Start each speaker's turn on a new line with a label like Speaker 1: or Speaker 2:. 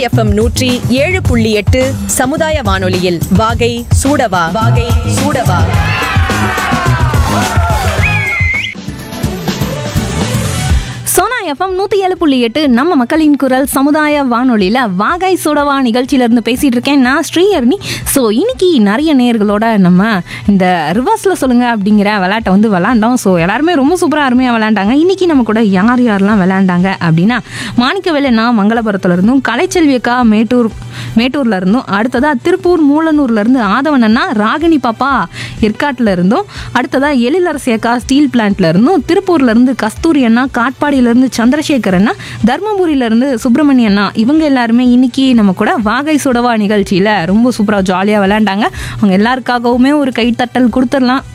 Speaker 1: FM நூற்றி ஏழு புள்ளி எட்டு சமுதாய வானொலியில் வாகை சூடவா வாகை சூடவா
Speaker 2: சோனா எஃப்எம் நூற்றி ஏழு புள்ளி எட்டு நம்ம மக்களின் குரல் சமுதாய வானொலியில் வாகாய் சுடவா நிகழ்ச்சியிலேருந்து பேசிகிட்டு இருக்கேன் நான் ஸ்ரீஹர்னி ஸோ இன்னைக்கு நிறைய நேர்களோட நம்ம இந்த ரிவர்ஸில் சொல்லுங்க அப்படிங்கிற விளையாட்டை வந்து விளாண்டோம் ஸோ எல்லாருமே ரொம்ப சூப்பராக அருமையாக விளையாண்டாங்க இன்னைக்கு நம்ம கூட யார் யாரெல்லாம் விளையாண்டாங்க அப்படின்னா மாணிக்கவேலண்ணா மங்களபுரத்துல இருந்தும் கலைச்செல்வி அக்கா மேட்டூர் மேட்டூர்ல இருந்தும் அடுத்ததா திருப்பூர் மூலனூர்ல இருந்து ஆதவன் அண்ணா ராகினி பாப்பா ஏற்காட்டுல இருந்தும் அடுத்ததா எழிலரசி அக்கா ஸ்டீல் பிளான்ட்ல இருந்தும் திருப்பூர்ல இருந்து கஸ்தூரி அண்ணா காட்பாடியில இருந்து சந்திரசேகர் அண்ணா தர்மபுரியில இருந்து சுப்பிரமணிய அண்ணா இவங்க எல்லாருமே இன்னைக்கு நம்ம கூட வாகை சுடவா நிகழ்ச்சியில ரொம்ப சூப்பரா ஜாலியா விளையாண்டாங்க அவங்க எல்லாருக்காகவுமே ஒரு கைத்தட்டல் கொடுத்துடலாம்